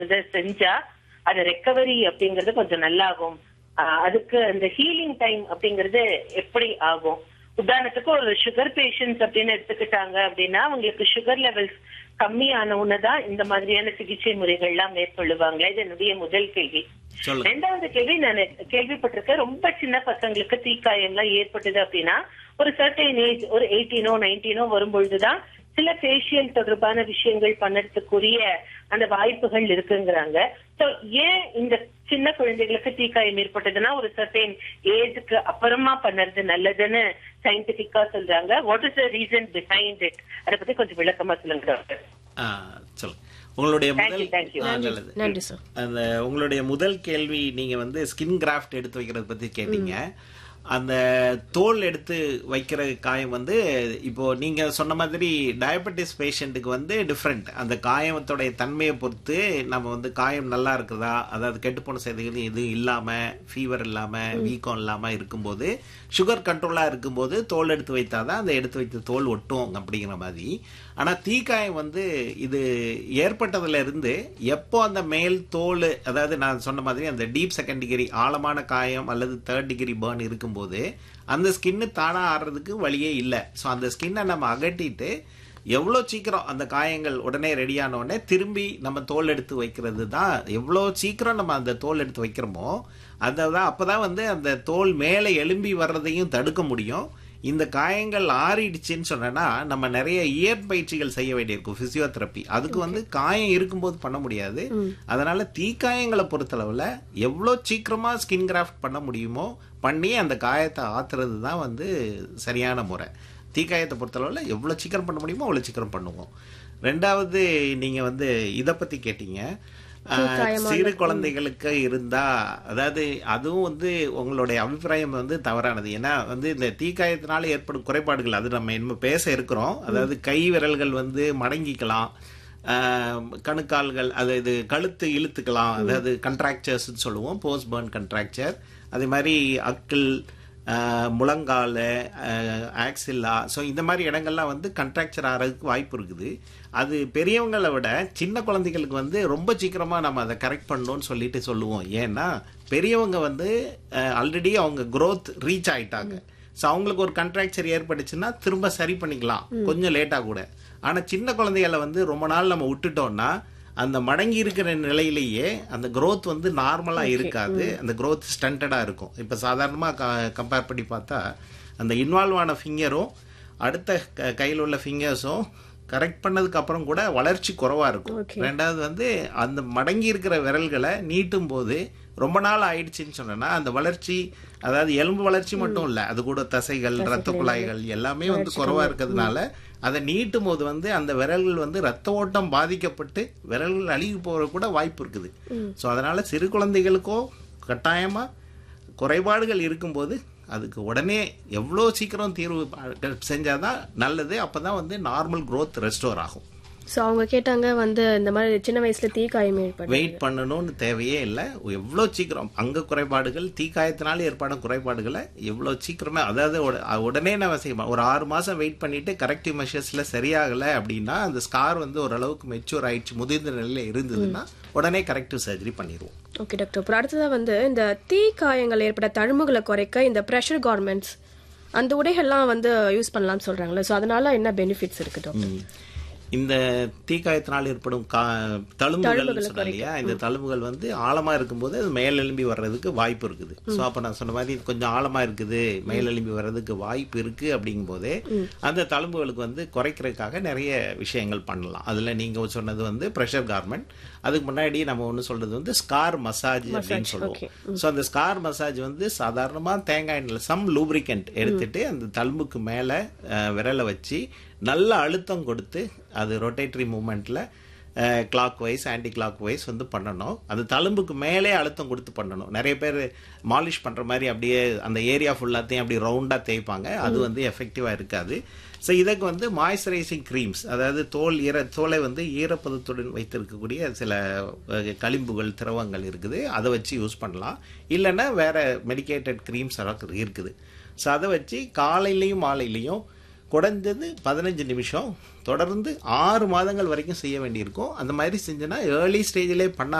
இதை செஞ்சா அது ரெக்கவரி அப்படிங்கறது கொஞ்சம் நல்லாகும் ஆஹ் அதுக்கு அந்த ஹீலிங் டைம் அப்படிங்கறது எப்படி ஆகும் உதாரணத்துக்கு ஒரு சுகர் பேஷண்ட்ஸ் அப்படின்னு எடுத்துக்கிட்டாங்க அப்படின்னா அவங்களுக்கு சுகர் லெவல்ஸ் கம்மியான உடனேதான் இந்த மாதிரியான சிகிச்சை முறைகள்லாம் மேற்கொள்ளுவாங்க இது என்னுடைய முதல் கேள்வி சொல்லுங்க ரெண்டாவது கேள்வி நான் கேள்விப்பட்டிருக்கேன் ரொம்ப சின்ன பசங்களுக்கு தீக்காயம் எல்லாம் ஏற்பட்டது அப்படின்னா ஒரு சர்டைன் ஏஜ் ஒரு எயிட்டீனோ நைன்டீனோ வரும்பொழுதுதான் சில ஃபேஷியல் தொடர்பான விஷயங்கள் பண்ணறதுக்குரிய அந்த வாய்ப்புகள் இருக்குங்கிறாங்க சோ ஏன் இந்த சின்ன குழந்தைகளுக்கு தீக்காயம் ஏற்பட்டதுன்னா ஒரு சர்டைன் ஏஜுக்கு அப்புறமா பண்ணறது நல்லதுன்னு சயின்டிபிக்கா சொல்றாங்க what is the reason behind it அதை பத்தி கொஞ்சம் விளக்கமா சொல்லுங்க டாக்டர் ஆ, சொல்லுங்க உங்களுடைய Thank முதல் you, thank you. ஆ, நல்லது நன்றி சார் அந்த உங்களுடைய முதல் கேள்வி நீங்க வந்து ஸ்கின் கிராஃப்ட் எடுத்து வைக்கிறது பத்தி கேட்டீங்க அந்த தோல் எடுத்து வைக்கிற காயம் வந்து இப்போ நீங்க சொன்ன மாதிரி டயபெட்டிஸ் பேஷண்ட்டுக்கு வந்து டிஃப்ரெண்ட் அந்த காயத்தோடைய தன்மையை பொறுத்து நம்ம வந்து காயம் நல்லா இருக்குதா அதாவது கெட்டுப்போன செய்திகள் எதுவும் இல்லாம ஃபீவர் இல்லாம வீக்கம் இல்லாம இருக்கும்போது சுகர் கண்ட்ரோலா இருக்கும்போது தோல் எடுத்து வைத்தாதான் அந்த எடுத்து வைத்த தோல் ஒட்டும் அப்படிங்கிற மாதிரி ஆனா தீக்காயம் வந்து இது ஏற்பட்டதுல இருந்து எப்போ அந்த மேல் தோல் அதாவது நான் சொன்ன மாதிரி அந்த டீப் செகண்ட் டிகிரி ஆழமான காயம் அல்லது தேர்ட் டிகிரி பேர்ன் இருக்கும்போது அந்த ஸ்கின்னு தானா ஆடுறதுக்கு வழியே இல்லை ஸோ அந்த ஸ்கின்னை நம்ம அகட்டிட்டு எவ்வளோ சீக்கிரம் அந்த காயங்கள் உடனே ரெடி ஆன உடனே திரும்பி நம்ம தோல் எடுத்து வைக்கிறது தான் எவ்வளோ சீக்கிரம் நம்ம அந்த தோல் எடுத்து வைக்கிறோமோ அதை தான் அப்போ தான் வந்து அந்த தோல் மேலே எலும்பி வர்றதையும் தடுக்க முடியும் இந்த காயங்கள் ஆறிடுச்சுன்னு சொன்னா நம்ம நிறைய இயற்பயிற்சிகள் செய்ய வேண்டியிருக்கும் பிசியோதெரப்பி அதுக்கு வந்து காயம் இருக்கும்போது பண்ண முடியாது அதனால தீக்காயங்களை பொறுத்தளவுல எவ்வளோ சீக்கிரமா ஸ்கின் கிராஃப்ட் பண்ண முடியுமோ பண்ணி அந்த காயத்தை ஆத்துறது தான் வந்து சரியான முறை தீக்காயத்தை பொறுத்தளவுல எவ்வளோ சீக்கிரம் பண்ண முடியுமோ அவ்வளோ சீக்கிரம் பண்ணுவோம் ரெண்டாவது நீங்க வந்து இதை பத்தி கேட்டீங்க ஆஹ், சிறு குழந்தைகளுக்கு இருந்தா அதாவது அதுவும் வந்து உங்களுடைய அபிப்பிராயம் வந்து தவறானது ஏன்னா வந்து இந்த தீக்காயத்தினால ஏற்படும் குறைபாடுகள் அது நம்ம இன்னும் பேச இருக்கிறோம் அதாவது கை விரல்கள் வந்து மடங்கிக்கலாம் ஆஹ், கணுக்கால்கள் அது இது கழுத்து இழுத்துக்கலாம் அதாவது கண்ட்ராக்சர்ஸ் சொல்லுவோம் போஸ்ட் பர்ன் கண்ட்ராக்சர் அதே மாதிரி அக்கிள் ஆஹ், முழங்கால் ஆக்சில்லா ஸோ இந்த மாதிரி இடங்கள்லாம் வந்து கண்ட்ராக்சர் ஆகிறதுக்கு வாய்ப்பு இருக்குது அது பெரியவங்களை விட சின்ன குழந்தைகளுக்கு வந்து ரொம்ப சீக்கிரமாக நம்ம அதை கரெக்ட் பண்ணணும்னு சொல்லிட்டு சொல்லுவோம் ஏன்னா பெரியவங்க வந்து ஆல்ரெடி அவங்க growth ரீச் ஆயிட்டாங்க ஸோ அவங்களுக்கு ஒரு கண்ட்ராக்சர் ஏற்பட்டுச்சுன்னா திரும்ப சரி பண்ணிக்கலாம் கொஞ்சம் லேட்டாக கூட ஆனால் சின்ன குழந்தைகளை வந்து ரொம்ப நாள் நம்ம விட்டுட்டோம்னா அந்த மடங்கி இருக்கிற நிலையிலேயே அந்த growth வந்து நார்மலாக இருக்காது அந்த growth ஸ்டண்டடாக இருக்கும் இப்போ சாதாரணமாக கம்பேர் பண்ணி பார்த்தா அந்த இன்வால்வ் ஆன ஃபிங்கரும் அடுத்த க- கையில் உள்ள ஃபிங்கர்ஸும் கரெக்ட் பண்ணதுக்கு அப்புறம் கூட வளர்ச்சி குறைவா இருக்கும் ரெண்டாவது வந்து அந்த மடங்கி இருக்கிற விரல்களை நீட்டும் போது ரொம்ப நாள் ஆயிடுச்சுன்னு சொன்னா அந்த வளர்ச்சி அதாவது எலும்பு வளர்ச்சி மட்டும் இல்ல அது கூட தசைகள் ரத்த குழாய்கள் எல்லாமே வந்து குறைவா இருக்கிறதுனால அதை நீட்டும் போது வந்து அந்த விரல்கள் வந்து ரத்த ஓட்டம் பாதிக்கப்பட்டு விரல்கள் அழுகி போற கூட வாய்ப்பு இருக்குது ஸோ அதனால சிறு குழந்தைகளுக்கோ கட்டாயமா குறைபாடுகள் இருக்கும்போது அதுக்கு உடனே எவ்வளோ சீக்கிரம் தீர்வு ப- செஞ்சாதான் நல்லது அப்பதான் வந்து நார்மல் growth ரெஸ்டோர் ஆகும் ஸோ அவங்க கேட்டாங்க வந்து இந்த மாதிரி சின்ன வயசுல தீ காயம் ஏற்படும் வெயிட் பண்ணணும்னு தேவையே இல்லை எவ்வளோ சீக்கிரம் அங்க குறைபாடுகள் தீக்காயத்தினால ஏற்படும் குறைபாடுகளை எவ்வளோ சீக்கிரமே அதாவது உட- உடனே நம்ம செய்யணும் ஒரு ஆறு மாசம் வெயிட் பண்ணிட்டு கரெக்டிவ் மெஷர்ஸ்ல சரியாகலை அப்படின்னா அந்த ஸ்கார் வந்து ஓரளவுக்கு மெச்சூர் ஆயிடுச்சு முதிர்ந்த நிலையில இருந்ததுன்னா உடனே கரெக்டிவ் சர்ஜரி பண்ணிடுவோம் ஓகே டாக்டர் அப்புறம் அடுத்ததா வந்து இந்த தீ காயங்கள் ஏற்பட்ட தழும்புகளை குறைக்க இந்த ப்ரெஷர் கார்மெண்ட்ஸ் அந்த உடைகள்லாம் வந்து யூஸ் பண்ணலாம்னு சொல்றாங்களே ஸோ அதனால என்ன பெனிஃபிட்ஸ் இருக்கு டாக்டர் இந்த தீக்காயத்தினால் ஏற்படும் கா தழும்புகள் சொன்னேன் இல்லையா இந்த தழும்புகள் வந்து ஆழமா இருக்கும்போது அது மேலெலும்பி வர்றதுக்கு வாய்ப்பு இருக்குது ஸோ அப்போ நான் சொன்ன மாதிரி இது கொஞ்சம் ஆழமா இருக்குது மேலெலும்பி வர்றதுக்கு வாய்ப்பு இருக்கு அப்படிங்கும் போதே அந்த தழும்புகளுக்கு வந்து குறைக்கிறதுக்காக நிறைய விஷயங்கள் பண்ணலாம் அதுல நீங்க சொன்னது வந்து ப்ரெஷர் கார்மெண்ட் அதுக்கு முன்னாடி நம்ம ஒன்று சொல்றது வந்து ஸ்கார் மசாஜ் அப்படின்னு சொல்லுவோம் ஸோ அந்த ஸ்கார் மசாஜ் வந்து சாதாரணமா தேங்காய் எண்ணெயில் சம் லூப்ரிகண்ட் எடுத்துட்டு அந்த தழும்புக்கு மேல அஹ், விரலை வச்சு நல்ல அழுத்தம் கொடுத்து அது ரொட்டேட்டரி மூமெண்ட்ல clockwise anticlockwise வந்து பண்ணணும் அது தழும்புக்கு மேலே அழுத்தம் கொடுத்து பண்ணணும் நிறைய பேர் மாலிஷ் பண்ற மாதிரி அப்படியே அந்த ஏரியா ஃபுல்லாத்தையும் அப்படி ரவுண்டா தேய்ப்பாங்க அது வந்து எஃபெக்டிவா இருக்காது ஸோ இதுக்கு வந்து மாய்ஸ்சரைசிங் க்ரீம்ஸ் அதாவது தோல் ஈர தோலை வந்து ஈரப்பதத்துடன் வைத்திருக்கக்கூடிய சில அஹ், களிம்புகள் திரவங்கள் இருக்குது அதை வச்சு யூஸ் பண்ணலாம் இல்லைன்னா வேற மெடிக்கேட்டட் க்ரீம்ஸ் இருக்குது ஸோ அதை வச்சு காலையிலையும் மாலையிலையும் குறைஞ்சது பதினஞ்சு நிமிஷம் தொடர்ந்து ஆறு மாதங்கள் வரைக்கும் செய்ய வேண்டியிருக்கும் அந்த மாதிரி செஞ்சோன்னா ஏர்லி ஸ்டேஜ்லேயே பண்ண